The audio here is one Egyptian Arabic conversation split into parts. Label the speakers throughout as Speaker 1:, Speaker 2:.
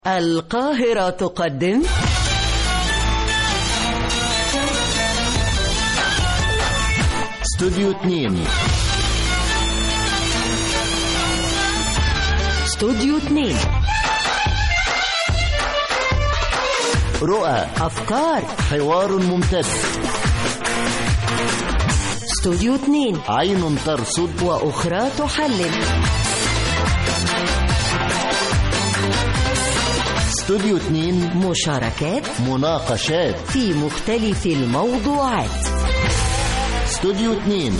Speaker 1: القاهرة تقدم
Speaker 2: استوديو 2
Speaker 1: استوديو 2
Speaker 2: رؤى
Speaker 1: أفكار
Speaker 2: حوار ممتد
Speaker 1: استوديو 2
Speaker 2: عين ترصد
Speaker 1: وأخرى تحلل
Speaker 2: استوديو 2
Speaker 1: مشاركات
Speaker 2: مناقشات
Speaker 1: في مختلف الموضوعات
Speaker 2: استوديو 2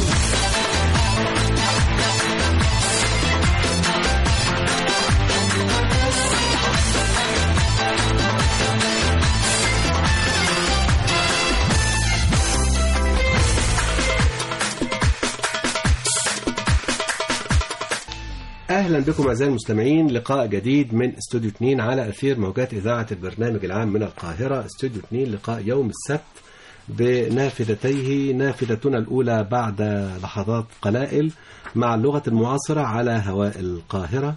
Speaker 3: اهلا بكم اعزائي المستمعين لقاء جديد من استوديو 2 على اثير موجات اذاعه البرنامج العام من القاهره استوديو 2 لقاء يوم السبت بنافذتيه نافذتنا الاولى بعد لحظات قلائل مع اللغه المعاصره على هواء القاهره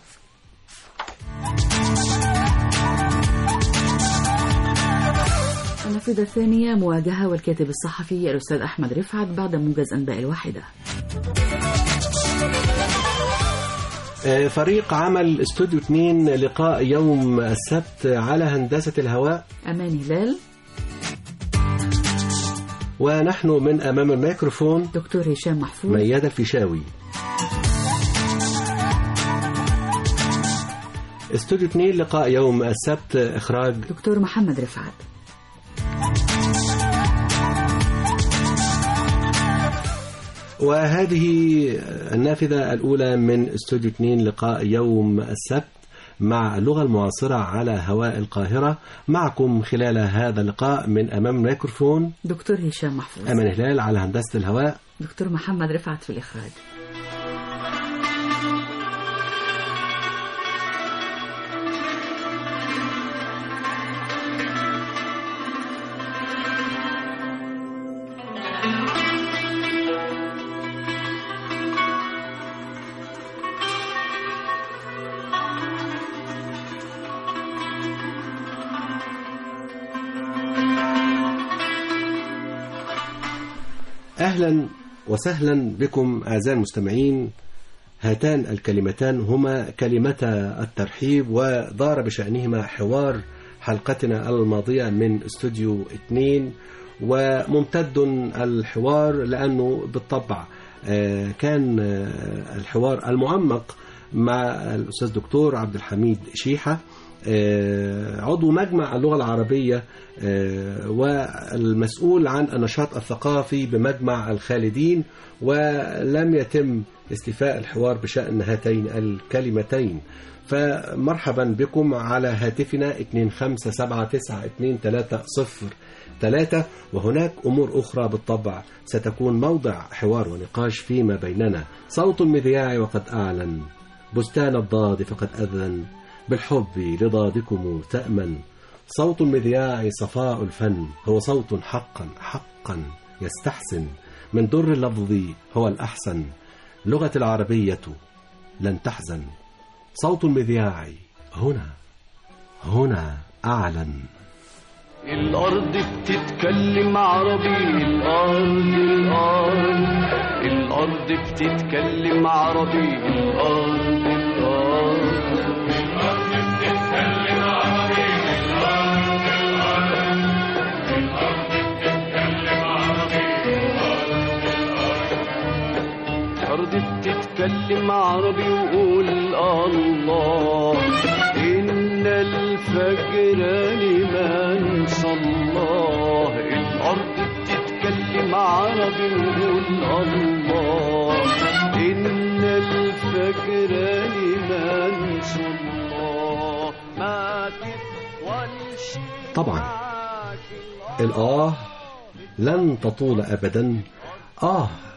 Speaker 4: النافذة الثانية مواجهة والكاتب الصحفي الأستاذ أحمد رفعت بعد موجز أنباء الواحدة
Speaker 3: آه، فريق عمل استوديو 2 لقاء يوم السبت على هندسه الهواء
Speaker 4: أمان هلال
Speaker 3: ونحن من امام الميكروفون
Speaker 4: دكتور هشام محفوظ
Speaker 3: ميادة الفيشاوي استوديو 2 لقاء يوم السبت إخراج
Speaker 4: دكتور محمد رفعت
Speaker 3: وهذه النافذة الأولى من استوديو 2 لقاء يوم السبت مع اللغة المعاصرة على هواء القاهرة معكم خلال هذا اللقاء من أمام الميكروفون
Speaker 4: دكتور هشام محفوظ
Speaker 3: أمان هلال على هندسة الهواء
Speaker 4: دكتور محمد رفعت في الإخراج
Speaker 3: أهلا وسهلا بكم أعزائي المستمعين هاتان الكلمتان هما كلمتا الترحيب ودار بشأنهما حوار حلقتنا الماضية من استوديو 2 وممتد الحوار لأنه بالطبع آه، كان آه، الحوار المعمق مع الأستاذ دكتور عبد الحميد شيحة آه، عضو مجمع اللغة العربية آه، والمسؤول عن النشاط الثقافي بمجمع الخالدين ولم يتم استيفاء الحوار بشأن هاتين الكلمتين فمرحبا بكم على هاتفنا 25792303 وهناك أمور أخرى بالطبع ستكون موضع حوار ونقاش فيما بيننا صوت المذياع وقد أعلن بستان الضاد فقد أذن بالحب لضادكم تأمن صوت المذياع صفاء الفن هو صوت حقا حقا يستحسن من در اللفظ هو الأحسن لغة العربية لن تحزن صوت المذياع هنا هنا أعلن
Speaker 5: الأرض بتتكلم عربي الأرض الأرض الأرض بتتكلم عربي الأرض الأرض الأرض بتتكلم عربي وقول الله إن الفجر لمن صلاه الأرض بتتكلم عربي وقول الله إن الفجر لمن صلاه ما تطولش
Speaker 3: طبعاً.
Speaker 5: معاك
Speaker 3: الآه لن تطول أبدا آه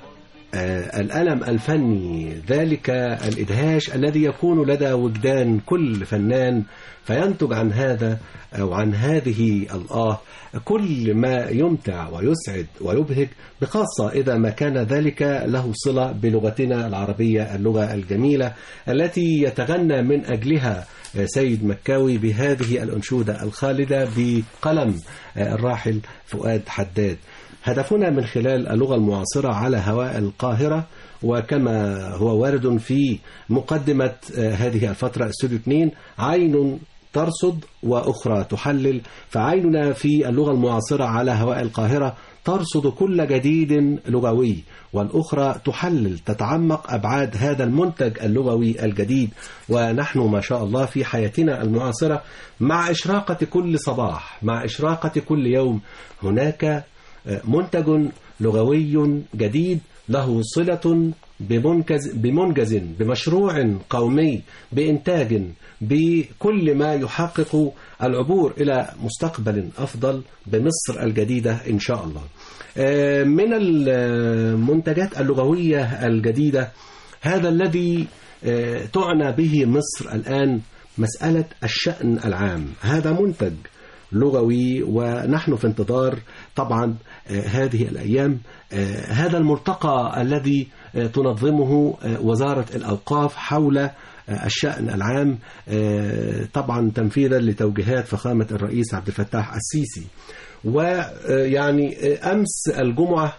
Speaker 3: آه، الألم الفني ذلك الإدهاش الذي يكون لدى وجدان كل فنان فينتج عن هذا أو عن هذه الآه كل ما يمتع ويسعد ويبهج بخاصة إذا ما كان ذلك له صلة بلغتنا العربية اللغة الجميلة التي يتغنى من أجلها سيد مكاوي بهذه الأنشودة الخالدة بقلم الراحل فؤاد حداد هدفنا من خلال اللغة المعاصرة على هواء القاهرة وكما هو وارد في مقدمة هذه الفترة استوديو 2 عين ترصد وأخرى تحلل فعيننا في اللغة المعاصرة على هواء القاهرة ترصد كل جديد لغوي والأخرى تحلل تتعمق أبعاد هذا المنتج اللغوي الجديد ونحن ما شاء الله في حياتنا المعاصرة مع إشراقة كل صباح مع إشراقة كل يوم هناك منتج لغوي جديد له صلة بمنجز, بمنجز بمشروع قومي بإنتاج بكل ما يحقق العبور إلى مستقبل أفضل بمصر الجديدة إن شاء الله من المنتجات اللغوية الجديدة هذا الذي تعنى به مصر الآن مسألة الشأن العام هذا منتج لغوي ونحن في انتظار طبعا هذه الأيام هذا الملتقى الذي تنظمه وزارة الأوقاف حول الشأن العام طبعا تنفيذا لتوجيهات فخامة الرئيس عبد الفتاح السيسي ويعني أمس الجمعة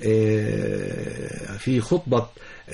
Speaker 3: في خطبة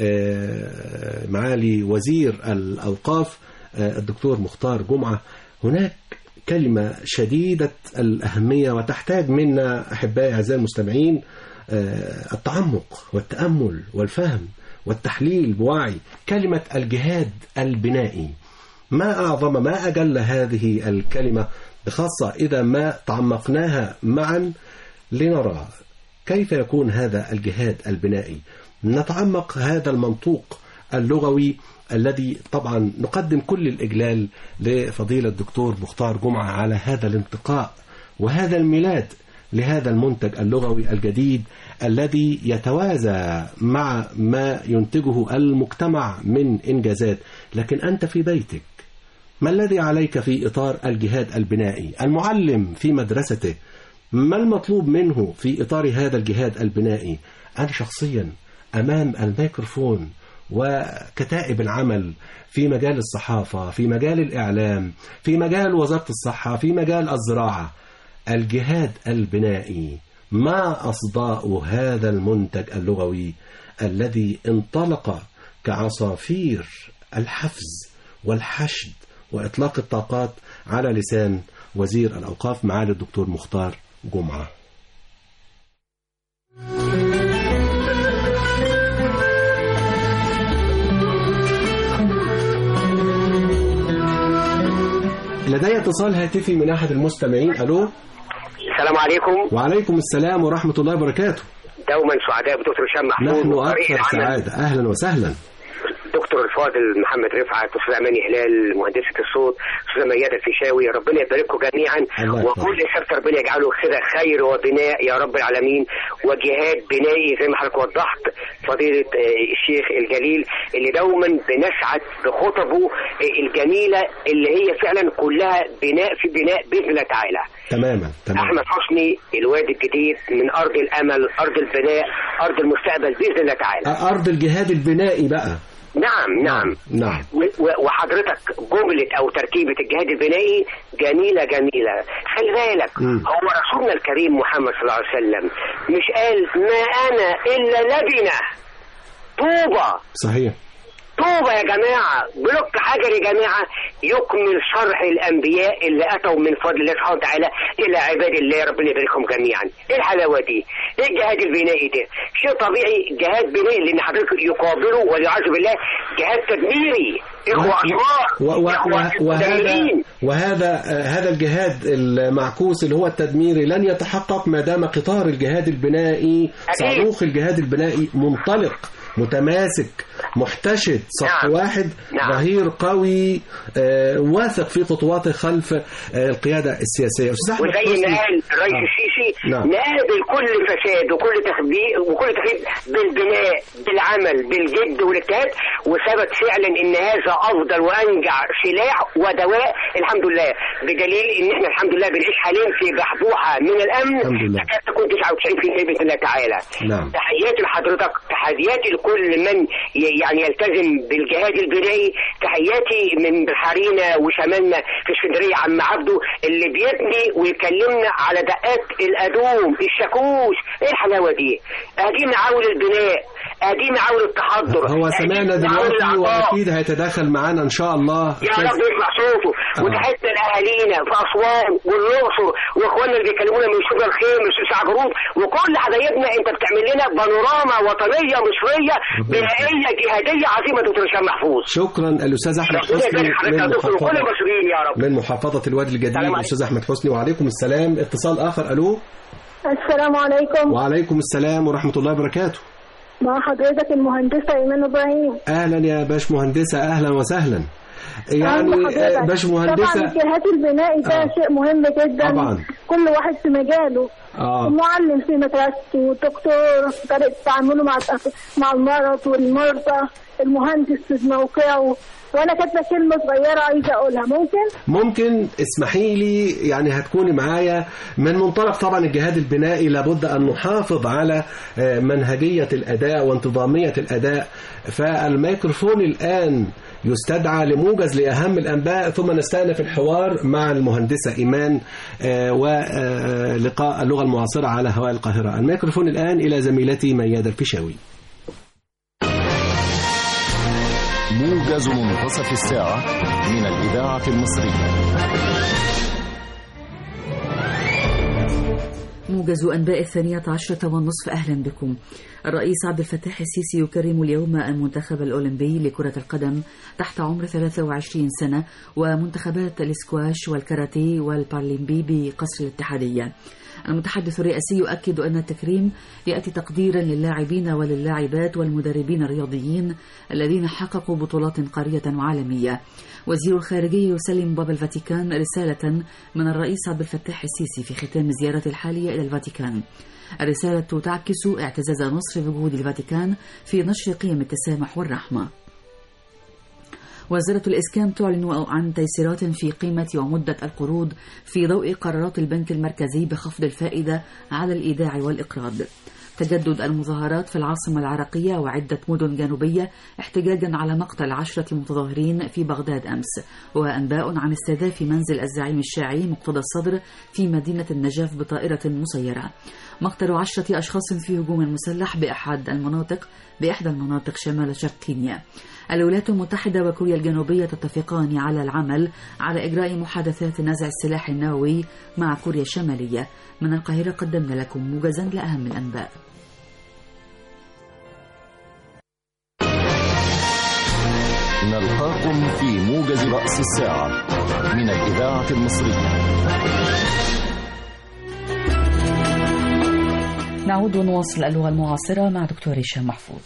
Speaker 3: معالي وزير الأوقاف الدكتور مختار جمعة هناك كلمة شديدة الأهمية وتحتاج منا أحبائي أعزائي المستمعين التعمق والتأمل والفهم والتحليل بوعي كلمة الجهاد البنائي ما أعظم ما أجل هذه الكلمة بخاصة إذا ما تعمقناها معا لنرى كيف يكون هذا الجهاد البنائي نتعمق هذا المنطوق اللغوي الذي طبعا نقدم كل الإجلال لفضيلة الدكتور مختار جمعة على هذا الانتقاء وهذا الميلاد لهذا المنتج اللغوي الجديد الذي يتوازى مع ما ينتجه المجتمع من إنجازات لكن أنت في بيتك ما الذي عليك في إطار الجهاد البنائي المعلم في مدرسته ما المطلوب منه في إطار هذا الجهاد البنائي أنا شخصيا أمام الميكروفون وكتائب العمل في مجال الصحافة في مجال الإعلام في مجال وزارة الصحة في مجال الزراعة الجهاد البنائي ما أصداء هذا المنتج اللغوي الذي انطلق كعصافير الحفز والحشد وإطلاق الطاقات على لسان وزير الأوقاف معالي الدكتور مختار جمعة لدي اتصال هاتفي من أحد المستمعين ألو
Speaker 6: السلام عليكم
Speaker 3: وعليكم السلام ورحمة الله وبركاته
Speaker 6: دوما سعداء بدكتور هشام محمود
Speaker 3: نحن
Speaker 6: وفريق
Speaker 3: أكثر
Speaker 6: العمل.
Speaker 3: سعادة أهلا وسهلا
Speaker 6: دكتور الفاضل محمد رفعت استاذ اماني هلال مهندسه الصوت استاذ ميادة الفيشاوي ربنا يبارككم جميعا
Speaker 3: الله يحفظك.
Speaker 6: وكل سبت ربنا يجعله كده خير وبناء يا رب العالمين وجهاد بنائي زي ما حضرتك وضحت فضيله آه، الشيخ الجليل اللي دوما بنسعد بخطبه آه، الجميله اللي هي فعلا كلها بناء في بناء باذن الله تعالى
Speaker 3: تماما تماما
Speaker 6: احمد حسني الواد الجديد من ارض الامل ارض البناء ارض المستقبل باذن الله تعالى
Speaker 3: أرض الجهاد البنائي بقى
Speaker 6: نعم نعم
Speaker 3: نعم
Speaker 6: و- و- وحضرتك جملة أو تركيبة الجهاد البنائي جميلة جميلة خلي بالك
Speaker 3: مم.
Speaker 6: هو رسولنا الكريم محمد صلى الله عليه وسلم مش قال ما أنا إلا لبنة طوبة
Speaker 3: صحيح
Speaker 6: طوبة يا جماعة بلوك حجر يا جماعة يكمل شرح الأنبياء اللي أتوا من فضل الله سبحانه وتعالى إلى عباد الله ربنا يباركهم جميعا إيه الحلاوة دي؟ إيه الجهاد البنائي ده؟ شيء طبيعي جهاد بنائي لأن حضرتك يقابله والعياذ بالله جهاد تدميري إخوة أشرار
Speaker 3: و- و-
Speaker 6: إخوة
Speaker 3: و- وهذا
Speaker 6: مدمرين.
Speaker 3: وهذا آه، هذا الجهاد المعكوس اللي هو التدميري لن يتحقق ما دام قطار الجهاد البنائي
Speaker 6: أكيد.
Speaker 3: صاروخ الجهاد البنائي منطلق متماسك محتشد صف
Speaker 6: نعم.
Speaker 3: واحد
Speaker 6: نعم.
Speaker 3: ظهير قوي آه، واثق في خطواته خلف آه، القيادة السياسية أستاذ أحمد
Speaker 6: وزي
Speaker 3: حسني.
Speaker 6: ما قال الرئيس
Speaker 3: آه.
Speaker 6: السيسي
Speaker 3: نعم.
Speaker 6: نقابل كل فساد وكل تخبيء وكل تخريب بالبناء بالعمل بالجد والاجتهاد وثبت فعلا ان هذا افضل وانجع سلاح ودواء الحمد لله بدليل ان احنا الحمد لله بنعيش حاليا في بحبوحه من الامن
Speaker 3: الحمد لله.
Speaker 6: تكاد تكون 99% باذن الله تعالى
Speaker 3: نعم.
Speaker 6: تحياتي لحضرتك تحياتي لكل من ي- يعني يلتزم بالجهاد البدائي تحياتي من بحرينا وشمالنا في اسكندريه عم عبده اللي بيبني ويكلمنا على دقات الادوم الشاكوش ايه الحلاوه دي ادي معاول البناء ادي معاول التحضر
Speaker 3: هو
Speaker 6: أدي
Speaker 3: سمعنا
Speaker 6: معاول
Speaker 3: دلوقتي
Speaker 6: العطاء.
Speaker 3: وأكيد هيتداخل معانا إن شاء الله
Speaker 6: يا رب يسمع صوته
Speaker 3: آه.
Speaker 6: وتحياتنا لاهالينا في اسوان والاقصر واخواننا اللي بيكلمونا من شبرا الخير من سوسة عجروب وكل حبايبنا انت بتعمل لنا بانوراما وطنيه مصريه بنائيه جهاديه عظيمه دكتور هشام محفوظ
Speaker 3: شكرا الأستاذ أحمد
Speaker 6: ربنا
Speaker 3: حسني
Speaker 6: يبارك حضرتك
Speaker 3: من
Speaker 6: يا دكتور وكل
Speaker 3: محافظة
Speaker 6: المصريين يا رب
Speaker 3: من محافظة الوادي الجديد
Speaker 6: السلام عليكم.
Speaker 3: الأستاذ أحمد حسني وعليكم السلام اتصال آخر ألو
Speaker 7: السلام عليكم
Speaker 3: وعليكم السلام ورحمة الله وبركاته
Speaker 7: مع حضرتك المهندسة إيمان إبراهيم
Speaker 3: أهلا يا باش مهندسة أهلا وسهلا يعني
Speaker 7: أهلا حضرتك.
Speaker 3: آه، باش
Speaker 7: طبعا
Speaker 3: مهندسة
Speaker 7: الجهاد البنائي ده
Speaker 3: آه.
Speaker 7: شيء مهم جدا
Speaker 3: طبعا.
Speaker 7: كل واحد في مجاله
Speaker 3: آه
Speaker 7: معلم في مدرسته والدكتور في طريقة تعامله مع مع المرض والمرضى المهندس في موقعه وأنا كاتبة كلمة صغيرة عايزة أقولها ممكن؟
Speaker 3: ممكن اسمحي لي يعني هتكوني معايا من منطلق طبعا الجهاد البنائي لابد أن نحافظ على آه، منهجية الأداء وانتظامية الأداء فالميكروفون الآن يستدعى لموجز لأهم الأنباء ثم نستأنف الحوار مع المهندسة إيمان آه، ولقاء اللغة المعاصرة على هواء القاهرة الميكروفون الآن إلى زميلتي ميادة الفيشاوي
Speaker 2: موجز منتصف الساعة من الإذاعة المصرية
Speaker 4: موجز أنباء الثانية عشرة والنصف أهلا بكم الرئيس عبد الفتاح السيسي يكرم اليوم المنتخب الأولمبي لكرة القدم تحت عمر 23 سنة ومنتخبات الاسكواش والكاراتيه والبارالمبي بقصر الاتحادية المتحدث الرئاسي يؤكد أن التكريم يأتي تقديرا للاعبين وللاعبات والمدربين الرياضيين الذين حققوا بطولات قارية وعالمية وزير الخارجية يسلم باب الفاتيكان رسالة من الرئيس عبد الفتاح السيسي في ختام زيارته الحالية إلى الفاتيكان الرسالة تعكس اعتزاز مصر بجهود الفاتيكان في نشر قيم التسامح والرحمة وزارة الإسكان تعلن عن تيسيرات في قيمة ومدة القروض في ضوء قرارات البنك المركزي بخفض الفائدة على الإيداع والإقراض تجدد المظاهرات في العاصمة العراقية وعدة مدن جنوبية احتجاجا على مقتل عشرة متظاهرين في بغداد أمس وأنباء عن استهداف منزل الزعيم الشيعي مقتدى الصدر في مدينة النجاف بطائرة مسيرة مقتل عشرة أشخاص في هجوم مسلح بأحد المناطق بإحدى المناطق شمال شرق كينيا الولايات المتحدة وكوريا الجنوبية تتفقان على العمل على إجراء محادثات نزع السلاح النووي مع كوريا الشمالية من القاهرة قدمنا لكم موجزا لأهم الأنباء
Speaker 2: نلقاكم في موجز رأس الساعة من الإذاعة المصرية
Speaker 4: نعود ونواصل اللغة المعاصرة مع دكتور هشام محفوظ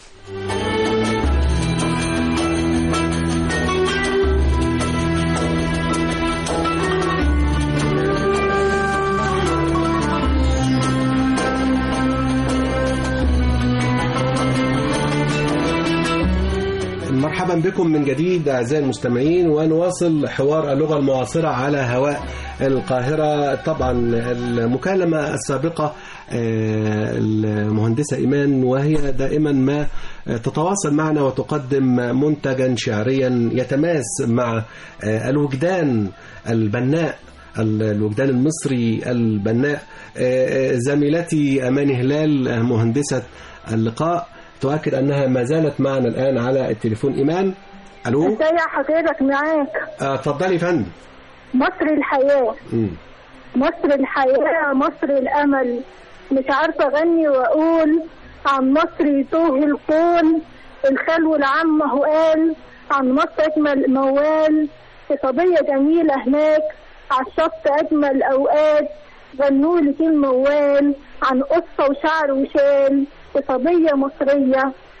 Speaker 3: مرحبا بكم من جديد أعزائي المستمعين ونواصل حوار اللغة المعاصرة على هواء القاهرة طبعا المكالمة السابقة آه، المهندسة إيمان وهي دائما ما تتواصل معنا وتقدم منتجا شعريا يتماس مع آه، الوجدان البناء الوجدان المصري البناء آه، زميلتي أماني هلال مهندسة اللقاء تؤكد أنها ما زالت معنا الآن على التليفون إيمان ألو
Speaker 7: ازاي حضرتك معاك
Speaker 3: آه، اتفضلي يا فندم
Speaker 7: مصر الحياة
Speaker 3: مم.
Speaker 7: مصر الحياة مصر الأمل مش عارفة أغني وأقول عن مصر يتوه الكون الخلو العام هو قال عن مصر أجمل موال في قضية جميلة هناك على الشط أجمل أوقات غنوا لي الموال عن قصة وشعر وشال في قضية مصرية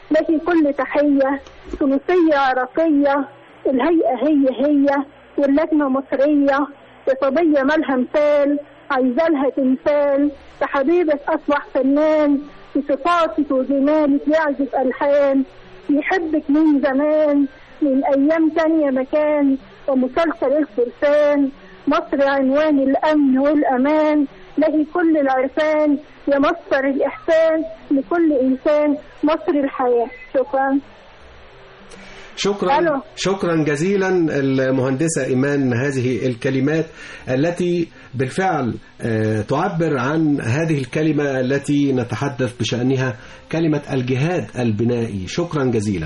Speaker 7: لك كل تحية ثلاثية عراقية الهيئة هي هي واللجنة مصرية صبية مالها مثال عايزة لها تمثال حبيبك أصبح فنان بصفاتك وجمالك يعزف ألحان يحبك من زمان من أيام تانية مكان ومسلسل الفرسان مصر عنوان الأمن والأمان له كل العرفان يا مصر الإحسان لكل إنسان مصر الحياة شكرا
Speaker 3: شكرا
Speaker 7: ألو.
Speaker 3: شكرا جزيلا المهندسة إيمان هذه الكلمات التي بالفعل آه، تعبر عن هذه الكلمة التي نتحدث بشأنها كلمة الجهاد البنائي شكرا جزيلا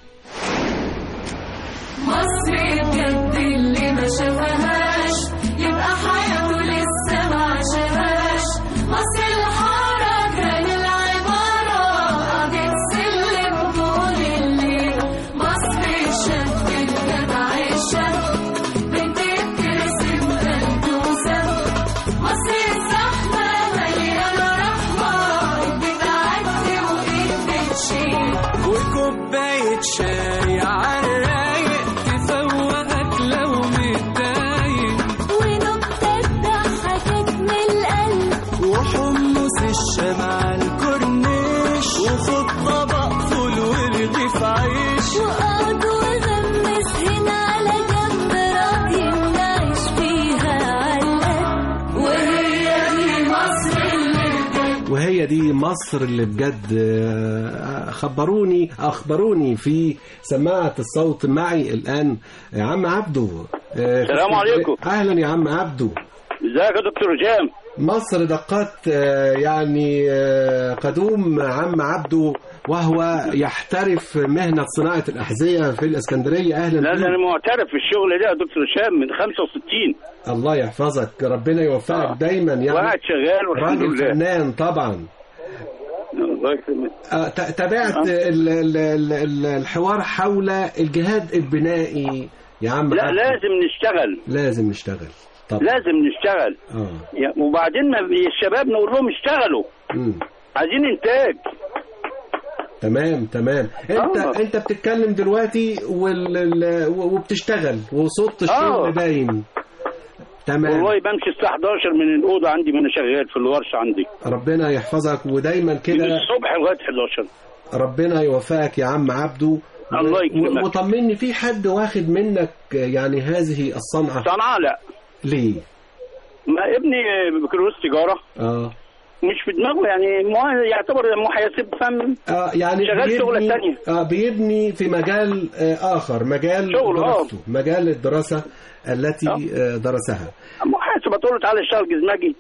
Speaker 8: مصر بجد اللي ما شافهاش يبقى حياته لسه ما عاشهاش مصر الحارة جران العبارة قضية سلم طول الليل مصر الشاب الجدع الشاب بنت بترسم بلدوسة مصر الزحمة مليانة رحمة ايد بتعدي وايد بتشيل
Speaker 9: وكوباية شاي عالرايق تفوقك لو متضايق
Speaker 8: ونكتة تضحكك من القلب
Speaker 9: وحمص الشمع الكورنيش وخد طبق فول ورغيف عيش
Speaker 8: وقعد وغمس هنا على جنب راضي نعيش فيها علقة وهي دي مصر اللي بجد
Speaker 3: وهي دي مصر اللي بجد آه، خبروني أخبروني في سماعة الصوت معي الآن يا عم عبدو آه،
Speaker 10: السلام عليكم.
Speaker 3: أهلا يا عم عبدو
Speaker 10: ازيك يا دكتور هشام
Speaker 3: مصر دقات آه، يعني آه، قدوم عم عبده وهو يحترف مهنة صناعة الأحذية في الإسكندرية أهلا
Speaker 10: لا
Speaker 3: بيك.
Speaker 10: ده انا معترف في الشغل ده يا دكتور هشام من 65
Speaker 3: الله يحفظك ربنا يوفقك دايما يعني
Speaker 10: وقاعد شغال والحمد
Speaker 3: راجل
Speaker 10: لله
Speaker 3: فنان طبعا
Speaker 10: الله يكرمك
Speaker 3: آه، ت- تابعت ال- ال- ال- ال- الحوار حول الجهاد البنائي يا عم
Speaker 10: لا
Speaker 3: عبده.
Speaker 10: لازم نشتغل
Speaker 3: لازم نشتغل طبعا
Speaker 10: لازم نشتغل
Speaker 3: اه
Speaker 10: يا- وبعدين ما الشباب نقول لهم اشتغلوا
Speaker 3: مم.
Speaker 10: عايزين انتاج
Speaker 3: تمام تمام انت
Speaker 10: آه.
Speaker 3: انت بتتكلم دلوقتي وال... ال- وبتشتغل وصوت الشغل
Speaker 10: آه.
Speaker 3: باين تمام
Speaker 10: والله بمشي الساعه 11 من الاوضه عندي وانا شغال في الورشه عندي
Speaker 3: ربنا يحفظك ودايما
Speaker 10: من
Speaker 3: كده
Speaker 10: الصبح لغايه 11
Speaker 3: ربنا يوفقك يا عم عبده
Speaker 10: الله
Speaker 3: و-
Speaker 10: يكرمك.
Speaker 3: وطمني في حد واخد منك يعني هذه الصنعة
Speaker 10: صنعاء لا
Speaker 3: ليه
Speaker 10: ما ابني بكالوريوس تجاره
Speaker 3: اه
Speaker 10: مش في دماغه يعني مه- يعتبر محاسب فن
Speaker 3: آه يعني
Speaker 10: شغال شغلة
Speaker 3: بيبني
Speaker 10: تانية.
Speaker 3: آه بيبني في مجال آه آخر مجال
Speaker 10: شغل، آه.
Speaker 3: دراسته مجال الدراسة التي آه درسها
Speaker 10: محاسب تقول له تعالى اشتغل جزماجي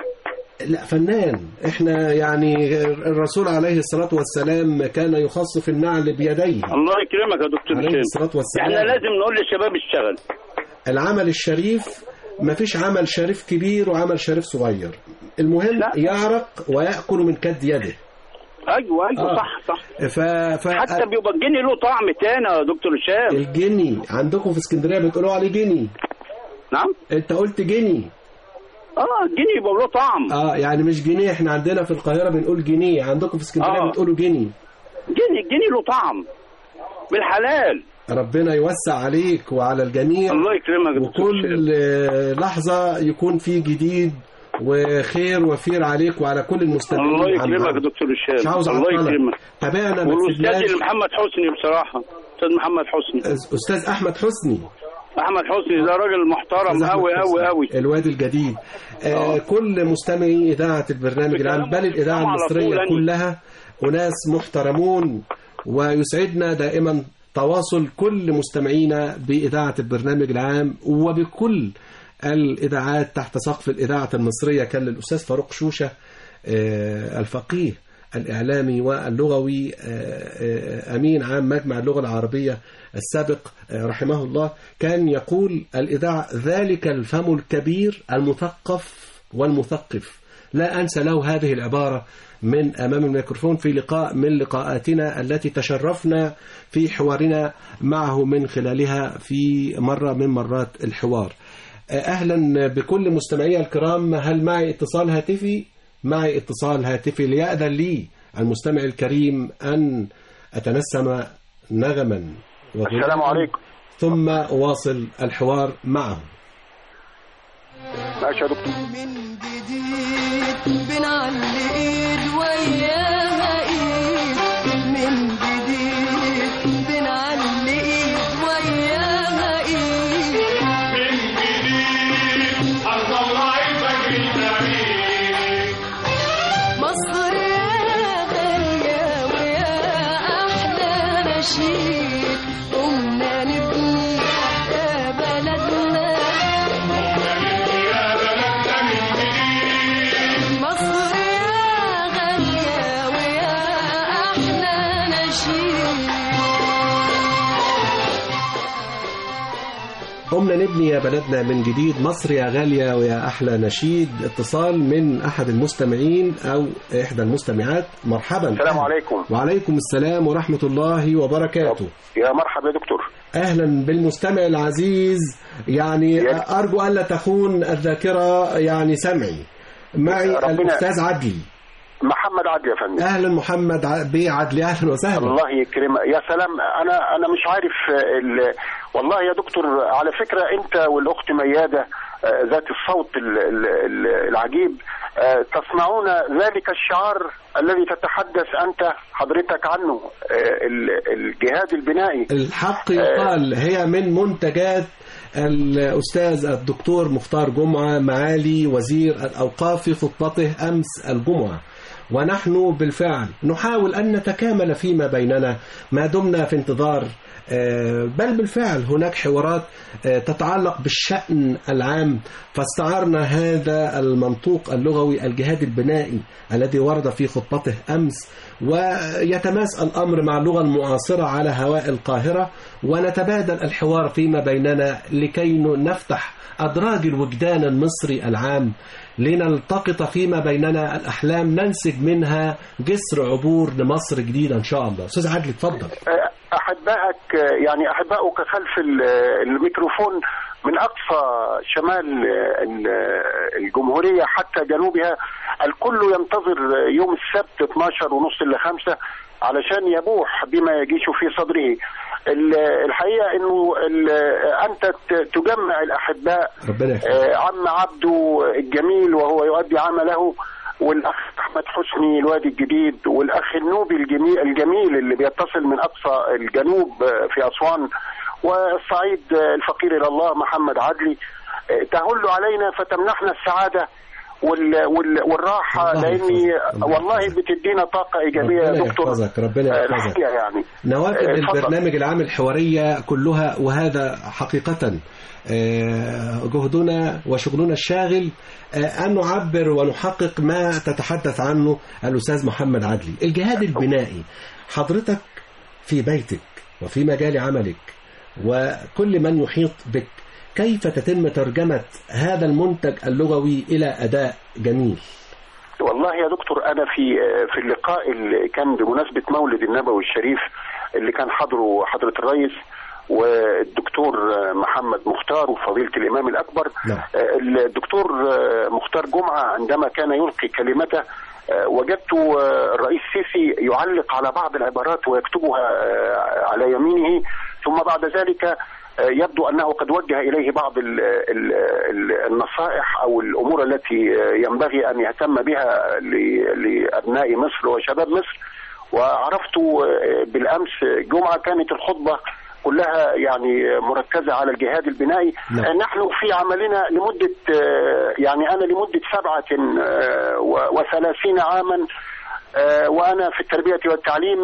Speaker 3: لا فنان احنا يعني الرسول عليه الصلاة والسلام كان يخصف النعل بيديه
Speaker 10: الله يكرمك يا دكتور
Speaker 3: عليه
Speaker 10: هشام
Speaker 3: الصلاة والسلام.
Speaker 10: احنا لازم نقول للشباب اشتغل
Speaker 3: العمل الشريف ما فيش عمل شريف كبير وعمل شريف صغير المهم
Speaker 10: لا.
Speaker 3: يعرق ويأكل من كد يده
Speaker 10: ايوه ايوه
Speaker 3: آه.
Speaker 10: صح صح
Speaker 3: ف... ف...
Speaker 10: حتى بيبقى الجني له طعم تاني يا دكتور هشام
Speaker 3: الجني عندكم في اسكندرية بتقولوا عليه جني
Speaker 10: نعم
Speaker 3: انت قلت جني
Speaker 10: اه الجني يبقى له طعم
Speaker 3: اه يعني مش جنيه احنا عندنا في القاهرة بنقول جنيه عندكم في اسكندرية
Speaker 10: آه.
Speaker 3: بتقولوا جني
Speaker 10: الجني الجني له طعم بالحلال
Speaker 3: ربنا يوسع عليك وعلى الجميع
Speaker 10: الله يكرمك يا دكتور هشام.
Speaker 3: وكل آه، لحظة يكون في جديد وخير وفير عليك وعلى كل المستمعين
Speaker 10: الله
Speaker 3: عن
Speaker 10: يكرمك
Speaker 3: بعض.
Speaker 10: يا دكتور
Speaker 3: مش
Speaker 10: هشام
Speaker 3: عاوز
Speaker 10: الله
Speaker 3: اعطلك
Speaker 10: يكرمك
Speaker 3: تابعنا ما
Speaker 10: والاستاذ
Speaker 3: تسيبناش
Speaker 10: اللي محمد حسني بصراحه استاذ محمد حسني
Speaker 3: استاذ احمد حسني
Speaker 10: احمد حسني ده راجل محترم
Speaker 3: أستاذ أحمد
Speaker 10: قوي قوي
Speaker 3: حسني،
Speaker 10: قوي
Speaker 3: الوادي الجديد آه كل مستمعي اذاعه البرنامج العام بل الاذاعه
Speaker 10: على طول
Speaker 3: المصريه
Speaker 10: يعني.
Speaker 3: كلها اناس محترمون ويسعدنا دائما تواصل كل مستمعينا باذاعه البرنامج العام وبكل الاذاعات تحت سقف الاذاعه المصريه كان الاستاذ فاروق شوشه آه، الفقيه الإعلامي واللغوي آه، آه، أمين عام مجمع اللغة العربية السابق آه، رحمه الله كان يقول الإذاعة ذلك الفم الكبير المثقف والمثقف لا أنسى له هذه العبارة من أمام الميكروفون في لقاء من لقاءاتنا التي تشرفنا في حوارنا معه من خلالها في مرة من مرات الحوار أهلا بكل مستمعي الكرام هل معي اتصال هاتفي؟ معي اتصال هاتفي ليأذن لي المستمع الكريم أن أتنسم نغما وغناء
Speaker 11: السلام عليكم
Speaker 3: ثم أواصل الحوار معه
Speaker 11: ماشي يا دكتور
Speaker 8: من جديد بنعلي ايد وياها ايد من جديد بنعلي ايد وياها ايد من جديد هنطلع الفجر مصر يا غالية ويا أحلى نشيد قمنا نبني يا بلدنا مصر يا غالية ويا أحلى نشيد
Speaker 3: قمنا نبني يا بلدنا من جديد مصر يا غالية ويا أحلى نشيد اتصال من أحد المستمعين أو إحدى المستمعات مرحبا
Speaker 11: السلام عليكم
Speaker 3: وعليكم السلام ورحمة الله وبركاته
Speaker 11: يا مرحبا يا دكتور
Speaker 3: أهلا بالمستمع العزيز يعني أرجو ألا تخون الذاكرة يعني سمعي معي
Speaker 11: ربنا-
Speaker 3: الأستاذ عدلي
Speaker 11: محمد عدلي يا فندم
Speaker 3: أهلا محمد ع- بيه عدلي أهلا وسهلا
Speaker 11: الله يكرمك يا سلام انا انا مش عارف آه، ال... والله يا دكتور على فكره انت والاخت مياده آه، ذات الصوت ال- ال- ال- العجيب آه، تصنعون ذلك الشعار الذي تتحدث انت حضرتك عنه آه، ال- الجهاد البنائي
Speaker 3: الحق يقال هي من منتجات الأستاذ الدكتور مختار جمعة معالي وزير الأوقاف في خطبته أمس الجمعة ونحن بالفعل نحاول أن نتكامل فيما بيننا ما دمنا في انتظار آه، بل بالفعل هناك حوارات آه، تتعلق بالشأن العام فاستعرنا هذا المنطوق اللغوي الجهاد البنائي الذي ورد في خطبته أمس ويتماس الأمر مع اللغة المعاصرة على هواء القاهرة ونتبادل الحوار فيما بيننا لكي نفتح أدراج الوجدان المصري العام لنلتقط فيما بيننا الأحلام ننسج منها جسر عبور لمصر جديدة إن شاء الله أستاذ عادل اتفضل
Speaker 11: آه، احبائك آه، يعني احبائك خلف ال- الميكروفون من اقصى شمال آه، ال- آه، الجمهوريه حتى جنوبها الكل ينتظر يوم السبت 12 ونص ل 5 علشان يبوح بما يجيش في صدره ال- الحقيقه انه ال- انت ت- تجمع الاحباء
Speaker 3: ربنا يخليك
Speaker 11: آه، عم عبده الجميل وهو يؤدي عمله والاخ احمد حسني الوادي الجديد والاخ النوبي الجميل, الجميل اللي بيتصل من اقصى الجنوب آه، في اسوان والصعيد آه، الفقير الى الله محمد عدلي آه، تهل علينا فتمنحنا السعاده وال وال والراحه
Speaker 3: الله
Speaker 11: لاني
Speaker 3: يحفظك. الله
Speaker 11: والله
Speaker 3: يحفظك.
Speaker 11: بتدينا طاقه ايجابيه يا
Speaker 3: ربنا
Speaker 11: دكتور
Speaker 3: يحفظك ربنا
Speaker 11: آه،
Speaker 3: يحفظك
Speaker 11: الحقيقه يعني
Speaker 3: نوافذ
Speaker 11: آه، اتفضل.
Speaker 3: البرنامج العام الحوارية كلها وهذا حقيقة آه، جهدنا وشغلنا الشاغل آه، أن نعبر ونحقق ما تتحدث عنه الأستاذ محمد عدلي الجهاد البنائي حضرتك في بيتك وفي مجال عملك وكل من يحيط بك كيف تتم ترجمة هذا المنتج اللغوي إلى أداء جميل
Speaker 11: والله يا دكتور انا في في اللقاء اللي كان بمناسبه مولد النبوي الشريف اللي كان حضره حضره الرئيس والدكتور محمد مختار وفضيله الامام الاكبر
Speaker 3: نعم.
Speaker 11: الدكتور مختار جمعه عندما كان يلقي كلمته وجدت الرئيس السيسي يعلق على بعض العبارات ويكتبها على يمينه ثم بعد ذلك يبدو انه قد وجه اليه بعض ال ال ال النصائح او الامور التي ينبغي ان يهتم بها ل- لابناء مصر وشباب مصر وعرفت بالامس جمعه كانت الخطبه كلها يعني مركزه على الجهاد البنائي
Speaker 3: نعم.
Speaker 11: نحن في عملنا لمده يعني انا لمده سبعه و- وثلاثين عاما وانا في التربيه والتعليم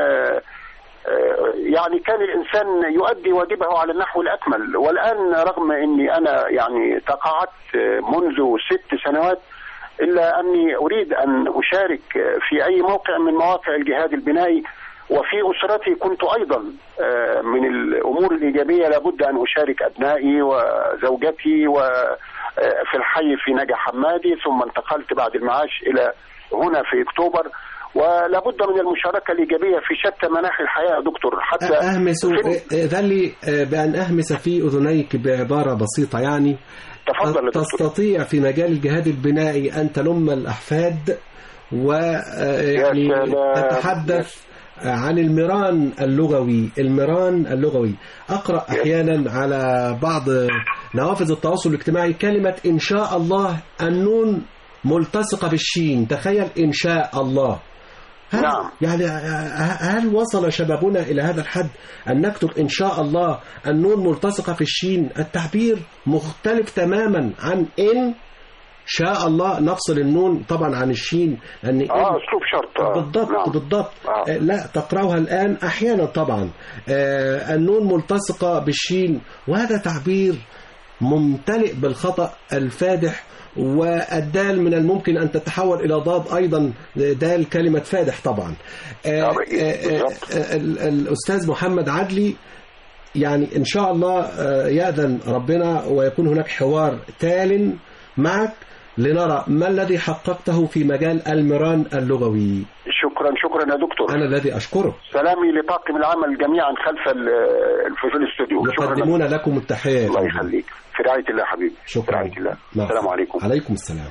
Speaker 11: يعني كان الانسان يؤدي واجبه على النحو الاكمل والان رغم اني انا يعني تقاعدت منذ ست سنوات الا اني اريد ان اشارك في اي موقع من مواقع الجهاد البنائي وفي اسرتي كنت ايضا من الامور الايجابيه لابد ان اشارك ابنائي وزوجتي وفي الحي في نجا حمادي ثم انتقلت بعد المعاش الى هنا في اكتوبر ولابد من المشاركه الايجابيه في شتى مناحي الحياه يا دكتور حتى
Speaker 3: أهمس ذل لي بأن أهمس في أذنيك بعبارة بسيطة يعني
Speaker 11: تفضل يا دكتور.
Speaker 3: تستطيع في مجال الجهاد البنائي أن تلم الأحفاد ويعني
Speaker 11: يا سلام.
Speaker 3: تتحدث عن المران اللغوي المران اللغوي أقرأ أحيانا على بعض نوافذ التواصل الاجتماعي كلمة إن شاء الله النون ملتصقة بالشين تخيل إن شاء الله هل
Speaker 11: نعم.
Speaker 3: يعني هل وصل شبابنا إلى هذا الحد أن نكتب إن شاء الله النون ملتصقة في الشين التعبير مختلف تماما عن إن شاء الله نفصل النون طبعا عن الشين لأن إن
Speaker 11: اه اسلوب شرط آه.
Speaker 3: بالضبط
Speaker 11: نعم.
Speaker 3: بالضبط
Speaker 11: آه.
Speaker 3: آه، لا تقرأها الآن أحيانا طبعا آه، النون ملتصقة بالشين وهذا تعبير ممتلئ بالخطأ الفادح والدال من الممكن أن تتحول إلى ضاد أيضا دال كلمة فادح طبعا آه، آه، آه، آه، ال- الأستاذ محمد عدلي يعني إن شاء الله آه، يأذن ربنا ويكون هناك حوار تال معك لنرى ما الذي حققته في مجال المران اللغوي
Speaker 11: شكرا شكرا يا دكتور
Speaker 3: أنا الذي أشكرك
Speaker 11: سلامي لطاقم العمل جميعا خلف ال- ال- في الاستوديو شكرا
Speaker 3: يقدمون لكم التحية
Speaker 11: الله يخليك في رعاية الله حبيبي
Speaker 3: شكرا
Speaker 11: في رعاية الله
Speaker 3: مع
Speaker 11: السلام عليكم
Speaker 3: عليكم السلام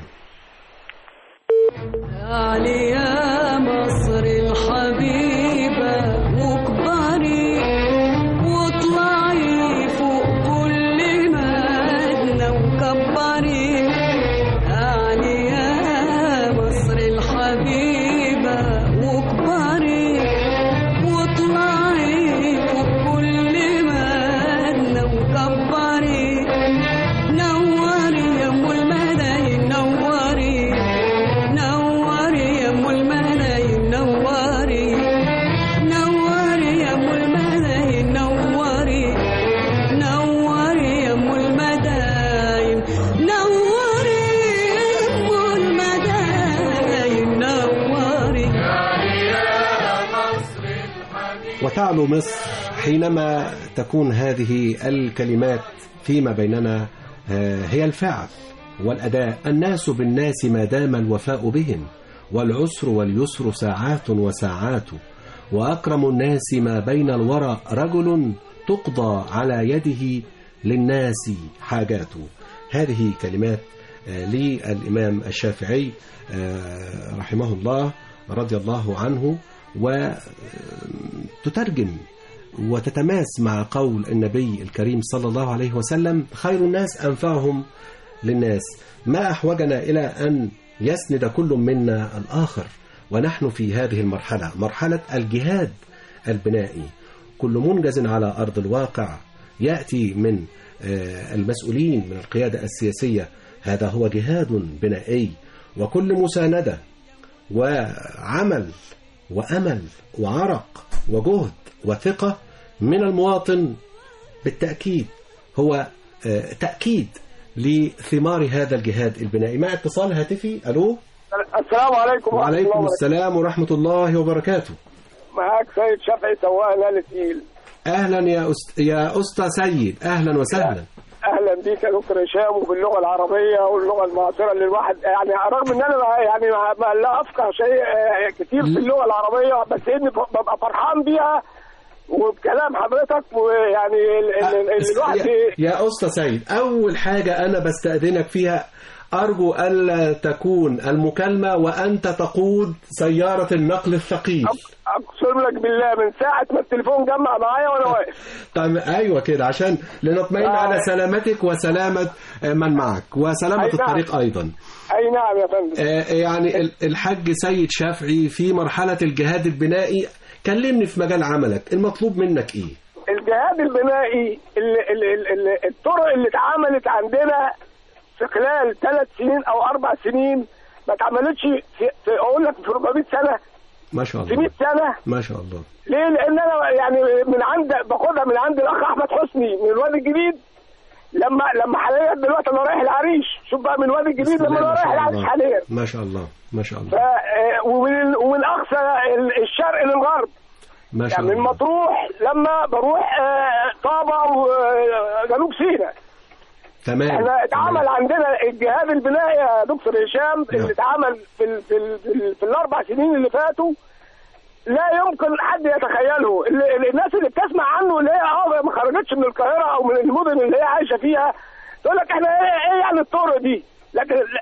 Speaker 8: علي يا مصر الحبيبة وكبري واطلعي فوق كل مدنة وكبري علي يا مصر الحبيبة وكبري واطلعي فوق كل مدنة وكبري نوري يا ام المدايين نوري نوري يا ام المدايين نوري نوري يا ام المدايين نوري نوري يا ام المدايين نوري يا ام المدايين نوري
Speaker 3: وتعلو مصر حينما تكون هذه الكلمات فيما بيننا آه، هي الفعل والأداء الناس بالناس ما دام الوفاء بهم والعسر واليسر ساعات وساعات وأكرم الناس ما بين الورى رجل تقضى على يده للناس حاجات هذه كلمات آه، للإمام الشافعي آه، رحمه الله رضي الله عنه وتترجم وتتماس مع قول النبي الكريم صلى الله عليه وسلم خير الناس أنفعهم للناس ما أحوجنا إلى أن يسند كل منا الآخر ونحن في هذه المرحلة مرحلة الجهاد البنائي كل منجز على أرض الواقع يأتي من آه، المسؤولين من القيادة السياسية هذا هو جهاد بنائي وكل مساندة وعمل وأمل وعرق وجهد وثقة من المواطن بالتأكيد هو آه، تأكيد لثمار هذا الجهاد البنائي مع اتصال هاتفي ألو
Speaker 12: السلام عليكم ورحمة الله
Speaker 3: وعليكم
Speaker 12: وبركاته
Speaker 3: السلام ورحمة الله وبركاته
Speaker 12: معاك سيد شافعي سواق نال تقيل
Speaker 3: أهلا يا أست... يا أستا سيد أهلا وسهلا
Speaker 12: اهلا بيك يا دكتور هشام وفي اللغه العربيه واللغه المعاصره اللي الواحد يعني رغم ان انا ما- يعني ما ما لا افقه شيء آه، كتير في اللغه العربيه بس اني ف- ببقى فرحان بيها وبكلام حضرتك ويعني ال- ال- ال- الواحد
Speaker 3: يا, يا أستا سيد أول حاجة أنا بستأذنك فيها أرجو ألا تكون المكالمة وأنت تقود سيارة النقل الثقيل
Speaker 12: اقسم لك بالله من ساعه ما التليفون جمع معايا وانا واقف
Speaker 3: طيب أيوة كده عشان لنطمئن
Speaker 12: آه.
Speaker 3: على سلامتك وسلامة من معك وسلامة
Speaker 12: أي نعم.
Speaker 3: الطريق أيضا
Speaker 12: اي نعم يا فندم
Speaker 3: آه، يعني ال- الحاج سيد شافعي في مرحلة الجهاد البنائي كلمني في مجال عملك المطلوب منك إيه
Speaker 12: الجهاد البنائي ال ال ال ال الطرق اللي اتعملت عندنا في خلال ثلاث سنين او اربع سنين ما اتعملتش في, في اقول لك في 400 سنه
Speaker 3: ما شاء
Speaker 12: في
Speaker 3: الله
Speaker 12: 100 سنه
Speaker 3: ما شاء الله
Speaker 12: ليه؟ لان انا يعني من عند باخدها من عند الاخ احمد حسني من الوادي الجديد لما لما حاليا دلوقتي انا رايح العريش شوف بقى من الوادي الجديد
Speaker 3: بسم
Speaker 12: لما
Speaker 3: الله
Speaker 12: انا
Speaker 3: ما
Speaker 12: رايح
Speaker 3: شاء
Speaker 12: العريش
Speaker 3: الله.
Speaker 12: حاليا
Speaker 3: ما شاء الله ما شاء
Speaker 12: ف
Speaker 3: الله
Speaker 12: آه، ومن ومن اقصى ال- الشرق للغرب
Speaker 3: ما شاء
Speaker 12: يعني من
Speaker 3: الله
Speaker 12: مطروح لما بروح آه، طابة وجنوب سيناء
Speaker 3: تمام
Speaker 12: احنا اتعمل عندنا الجهاد البنائي يا دكتور هشام
Speaker 3: نعم.
Speaker 12: اللي اتعمل في ال في, ال في, ال في الاربع سنين اللي فاتوا لا يمكن حد يتخيله اللي اللي الناس اللي بتسمع عنه اللي هي اه ما خرجتش من القاهره او من المدن اللي هي عايشه فيها تقول لك احنا ايه, إيه يعني الطرق دي لكن لا- إيه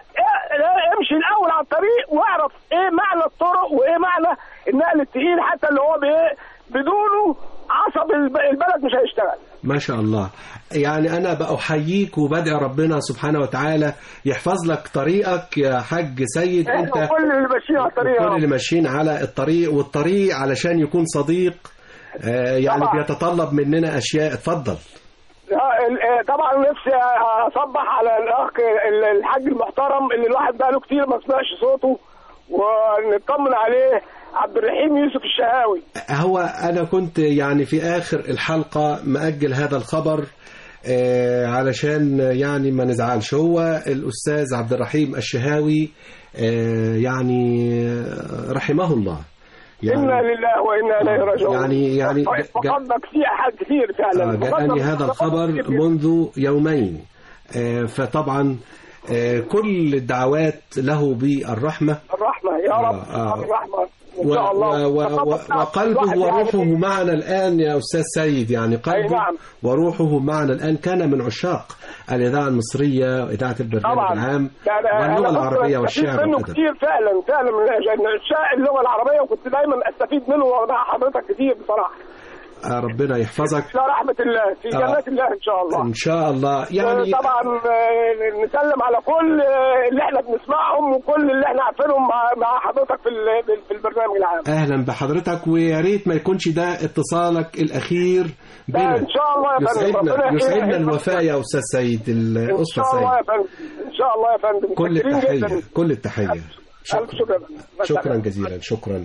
Speaker 12: لا امشي الاول على الطريق واعرف ايه معنى الطرق وايه معنى النقل التقيل حتى اللي هو بايه بدونه عصب الب- البلد مش هيشتغل
Speaker 3: ما شاء الله يعني أنا بأحييك وبدعي ربنا سبحانه وتعالى يحفظ لك طريقك يا حاج سيد
Speaker 12: احنا
Speaker 3: أنت
Speaker 12: كل اللي ماشيين على الطريق يا
Speaker 3: كل
Speaker 12: رب.
Speaker 3: اللي ماشيين على الطريق والطريق علشان يكون صديق آه، يعني
Speaker 12: طبعا.
Speaker 3: بيتطلب مننا أشياء اتفضل
Speaker 12: آه، ال- آه، طبعا نفسي اصبح على الاخ ال- الحاج المحترم اللي الواحد بقاله كتير ما سمعش صوته ونطمن عليه عبد الرحيم يوسف الشهاوي
Speaker 3: هو أنا كنت يعني في آخر الحلقة مأجل هذا الخبر آه، علشان يعني ما نزعلش هو الأستاذ عبد الرحيم الشهاوي آه، يعني آه، رحمه الله
Speaker 12: انا لله وانا اليه راجعون
Speaker 3: يعني- يعني جا-
Speaker 12: فقدنا كتير حد كتير فعلا
Speaker 3: آه، جاءني هذا الخبر منذ يومين آه، فطبعا آه، كل الدعوات له بالرحمة
Speaker 12: الرحمه يا رب
Speaker 3: آه، آه.
Speaker 12: الرحمه ان
Speaker 3: و-
Speaker 12: شاء الله
Speaker 3: و- و- و- وقلبه
Speaker 12: الواحد
Speaker 3: وروحه
Speaker 12: يعني-
Speaker 3: معنا الآن يا أستاذ سيد يعني قلبه
Speaker 12: نعم.
Speaker 3: وروحه معنا الآن كان من عشاق الإذاعة المصرية وإذاعة البرنامج
Speaker 12: طبعا
Speaker 3: العام
Speaker 12: يعني أنا
Speaker 3: واللغة
Speaker 12: كنت
Speaker 3: العربية
Speaker 12: بستفيد
Speaker 3: والشعر
Speaker 12: منه
Speaker 3: والأدب
Speaker 12: كتير فعلا فعلا من عشاق اللغه العربيه وكنت دايما استفيد منه مع حضرتك كتير بصراحه
Speaker 3: آه، ربنا يحفظك
Speaker 12: لا رحمه الله في
Speaker 3: آه.
Speaker 12: جنات الله ان شاء الله
Speaker 3: إن شاء الله يعني
Speaker 12: طبعا آه، نسلم على كل آه، اللي احنا بنسمعهم وكل اللي احنا عارفينهم مع مع حضرتك في ال- في البرنامج العام
Speaker 3: أهلا بحضرتك ويا ريت ما يكونش ده اتصالك الأخير
Speaker 12: لا
Speaker 3: بنا
Speaker 12: ان شاء الله يا فندم
Speaker 3: يسعدنا
Speaker 12: ربنا
Speaker 3: يسعدنا
Speaker 12: يحييك.
Speaker 3: الوفاء يا أستاذ سيد
Speaker 12: ان
Speaker 3: الأسرة
Speaker 12: شاء الله يا
Speaker 3: سيد
Speaker 12: فندم ان شاء الله يا فندم
Speaker 3: كل
Speaker 12: متشكرين
Speaker 3: التحية
Speaker 12: جدا.
Speaker 3: كل التحية
Speaker 12: الف شكرا
Speaker 3: شكرا جزيلا شكرا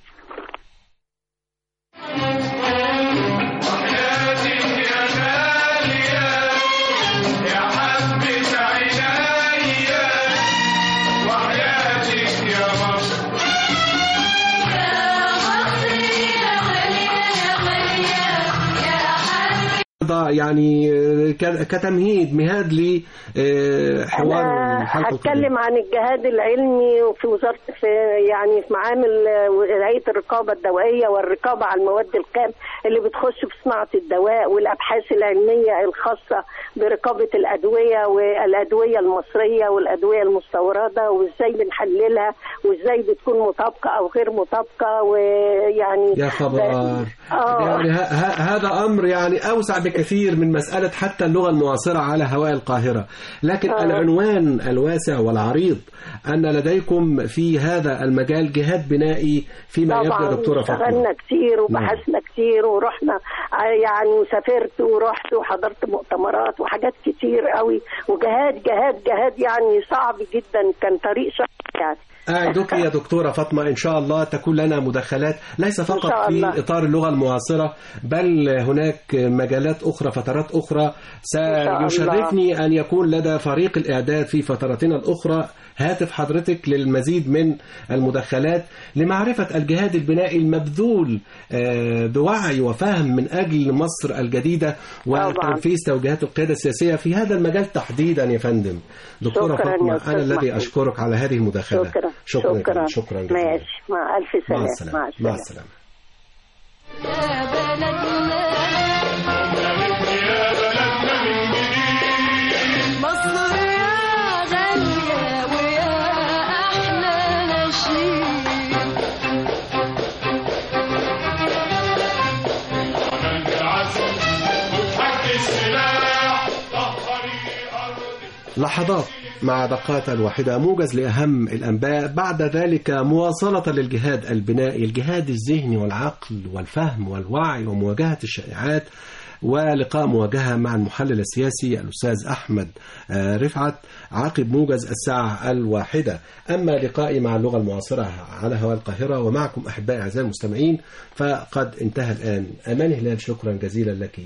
Speaker 3: يعني ك- كتمهيد مهاد لحوار
Speaker 13: أنا
Speaker 3: الحلقة القادمة.
Speaker 13: هتكلم عن الجهاد العلمي وفي وزارة في يعني في معامل ولاية الرقابة الدوائية والرقابة على المواد الخام اللي بتخش في صناعة الدواء والأبحاث العلمية الخاصة برقابة الأدوية والأدوية المصرية والأدوية المستوردة وإزاي بنحللها وإزاي بتكون مطابقة أو غير مطابقة ويعني
Speaker 3: يا خبر
Speaker 13: آه.
Speaker 3: يعني ه- ه- هذا أمر يعني أوسع بكثير من مسألة حتى اللغة المعاصرة على هواء القاهرة لكن
Speaker 13: آه.
Speaker 3: العنوان الواسع والعريض أن لديكم في هذا المجال جهاد بنائي فيما يبدو
Speaker 13: طبعا
Speaker 3: دكتورة
Speaker 13: اشتغلنا
Speaker 3: فاطمة
Speaker 13: كتير وبحثنا كتير ورحنا ع- يعني وسافرت ورحت وحضرت مؤتمرات وحاجات كتير قوي وجهاد جهاد جهاد يعني صعب جدا كان طريق شاق يعني
Speaker 3: أعدك يا دكتورة فاطمة إن شاء الله تكون لنا مداخلات ليس فقط
Speaker 13: شاء
Speaker 3: في
Speaker 13: الله.
Speaker 3: إطار اللغة المعاصرة بل هناك مجالات أخرى فترات أخرى
Speaker 13: شاء
Speaker 3: سيشرفني أن يكون لدى فريق الإعداد في فتراتنا الأخرى هاتف حضرتك للمزيد من المداخلات لمعرفة الجهاد البنائي المبذول آه، بوعي وفهم من أجل مصر الجديدة وتنفيذ توجيهات القيادة السياسية في هذا المجال تحديدا يا فندم دكتورة
Speaker 13: شكراً يا
Speaker 3: فاطمة
Speaker 13: أستاذ
Speaker 3: أنا الذي
Speaker 13: محمود.
Speaker 3: أشكرك على هذه المداخلة
Speaker 13: شكرا
Speaker 3: شكرا
Speaker 13: شكرا,
Speaker 3: شكرا جزيلا
Speaker 13: ماشي مع ألف
Speaker 3: مع
Speaker 13: سلامة
Speaker 3: السلامة
Speaker 13: مع
Speaker 3: مع
Speaker 13: السلامة
Speaker 3: السلامة
Speaker 8: مصر يا غالية ويا أحلى نشيد
Speaker 3: لحظات مع دقات واحدة موجز لأهم الأنباء بعد ذلك مواصلة للجهاد البنائي الجهاد الذهني والعقل والفهم والوعي ومواجهة الشائعات ولقاء مواجهة مع المحلل السياسي الأستاذ أحمد آه، رفعت عقب موجز الساعة الواحدة أما لقائي مع اللغة المعاصرة على هواء القاهرة ومعكم أحبائي أعزائي المستمعين فقد انتهى الآن أمان هلال شكرا جزيلا لك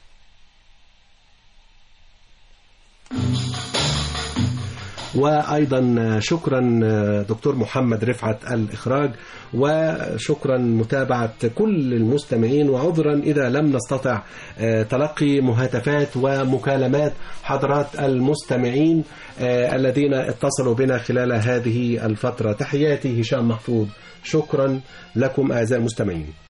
Speaker 3: وأيضا شكرا دكتور محمد رفعت الإخراج وشكرا متابعة كل المستمعين وعذرا إذا لم نستطع تلقي مهاتفات ومكالمات حضرات المستمعين الذين اتصلوا بنا خلال هذه الفترة تحياتي هشام محفوظ شكرا لكم أعزائي المستمعين